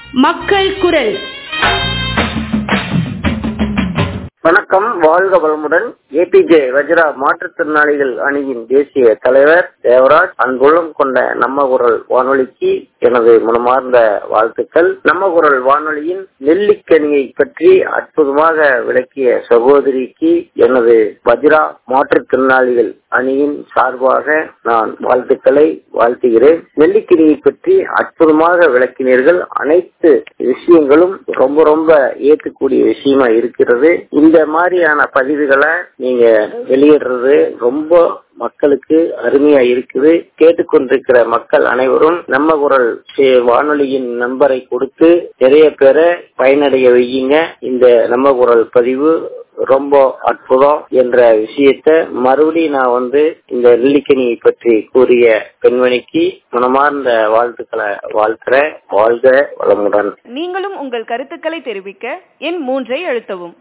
மக்கள் குரல் வணக்கம் வாழ்க வளமுடன் ஏபிஜே வஜ்ரா மாற்றுத்திறனாளிகள் அணியின் தேசிய தலைவர் தேவராஜ் அன்புள்ளம் கொண்ட நம்ம குரல் வானொலிக்கு எனது மனமார்ந்த வாழ்த்துக்கள் நம்ம குரல் வானொலியின் நெல்லிக்கனியை பற்றி அற்புதமாக விளக்கிய சகோதரிக்கு எனது வஜ்ரா மாற்றுத்திறனாளிகள் அணியின் சார்பாக நான் வாழ்த்துக்களை வாழ்த்துகிறேன் நெல்லிக்கனியை பற்றி அற்புதமாக விளக்கினீர்கள் அனைத்து விஷயங்களும் ரொம்ப ரொம்ப ஏற்றுக்கூடிய விஷயமா இருக்கிறது இந்த மாதிரியான பதிவுகளை நீங்க வெளியிடுறது ரொம்ப மக்களுக்கு அருமையா இருக்குது கேட்டுக்கொண்டிருக்கிற மக்கள் அனைவரும் நம்ம குரல் வானொலியின் நம்பரை கொடுத்து நிறைய பேரை பயனடைய வையுங்க இந்த நம்ம குரல் பதிவு ரொம்ப அற்புதம் என்ற விஷயத்த மறுபடியும் நான் வந்து இந்த நெல்லிக்கனியை பற்றி கூறிய பெண்மணிக்கு மனமார்ந்த வாழ்த்துக்களை வாழ்த்துற வாழ்க வளமுடன் நீங்களும் உங்கள் கருத்துக்களை தெரிவிக்க எண் மூன்றை அழுத்தவும்